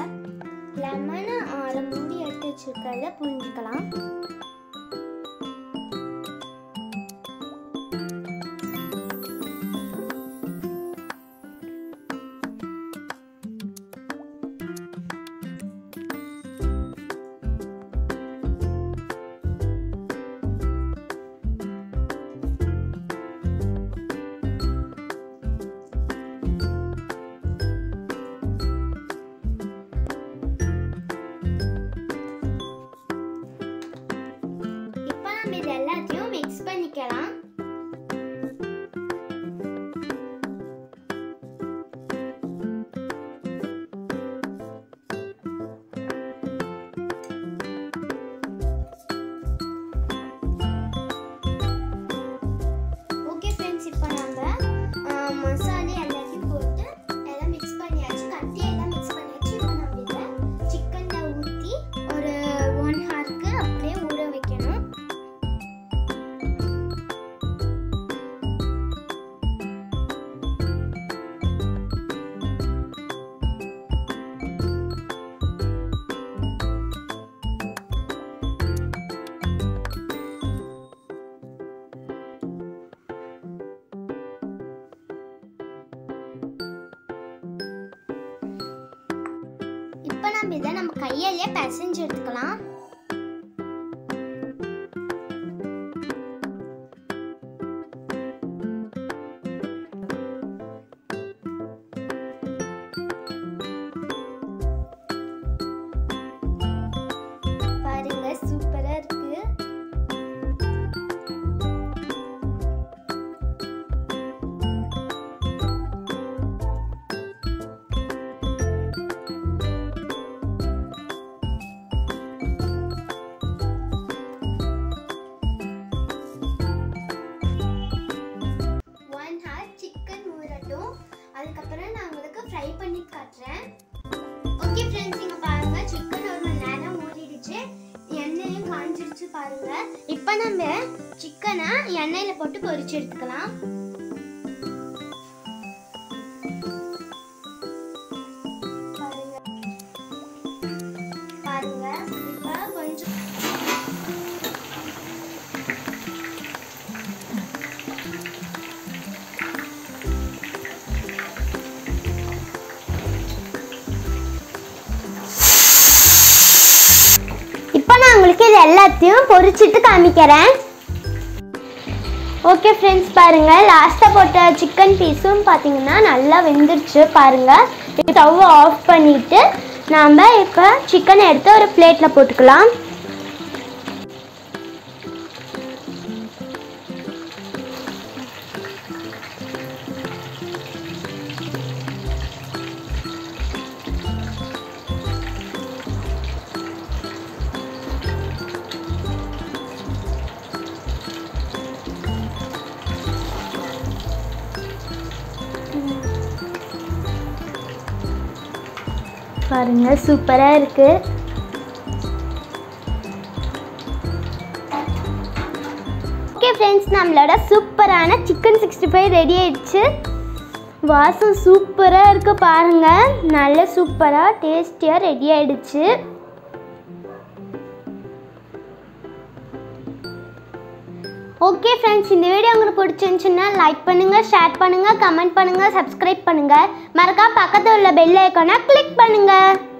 லெமனை அதை மூடி எடுத்து வச்சிருக்கிறத புரிஞ்சுக்கலாம் இப்போ நம்ம இது எல்லாத்தையும் மிக்ஸ் பண்ணிக்கலாம் ஓகே ஃப்ரெண்ட்ஸ் இப்போ நம்ம ஆ, மசாலா எல்லாத்தையும் போட்டு எல்லாம் மிக்ஸ் பண்ணியாச்சு கட்டி எல்லாம் மிக்ஸ் பண்ணியாச்சு இப்போ நம்ம இதை சிக்கனில் ஊற்றி ஒரு ஒன் ஹவருக்கு அப்படியே ஊற வைக்கணும் இப்போ நம்ம இதை நம்ம கையாலேயே பிசைஞ்சு எடுத்துக்கலாம் பாருங்க சூப்பரா இருக்கு ஒன் ஹார் சிக்கன் ஊறட்டும் அதுக்கப்புறம் நான் உங்களுக்கு ஃப்ரை பண்ணி காட்டுறேன் ஓகே ஃப்ரெண்ட்ஸ் இங்க பாருங்க சிக்கன் ஒரு மணி நேரம் ஊறிடுச்சு எண்ணெயும் காஞ்சிருச்சு பாருங்க இப்போ நம்ம சிக்கனை எண்ணெயில போட்டு பொரிச்சு எடுத்துக்கலாம் பாருங்க பாருங்க இப்போ கொஞ்சம் இப்போ நான் உங்களுக்கு இது எல்லாத்தையும் பொரிச்சிட்டு காமிக்கிறேன் ஓகே ஃப்ரெண்ட்ஸ் பாருங்க லாஸ்ட்டாக போட்ட சிக்கன் பீஸும் பார்த்தீங்கன்னா நல்லா வெந்துருச்சு பாருங்க ஸ்டவ் ஆஃப் பண்ணிட்டு நாம் இப்போ சிக்கனை எடுத்து ஒரு பிளேட்டில் போட்டுக்கலாம் பாருங்க சூப்பராக இருக்கு ஓகே ஃப்ரெண்ட்ஸ் நம்மளோட சூப்பரான சிக்கன் சிக்ஸ்டி ஃபைவ் ரெடி ஆயிடுச்சு வாசம் சூப்பராக இருக்கு பாருங்க நல்ல சூப்பராக டேஸ்டியாக ரெடி ஆயிடுச்சு ஓகே ஃப்ரெண்ட்ஸ் இந்த வீடியோ உங்களுக்கு பிடிச்சிருந்துச்சுன்னா லைக் பண்ணுங்கள் ஷேர் பண்ணுங்கள் கமெண்ட் பண்ணுங்கள் சப்ஸ்கிரைப் பண்ணுங்கள் மறக்காம பக்கத்தில் உள்ள பெல் ஐக்கானை கிளிக் பண்ணுங்கள்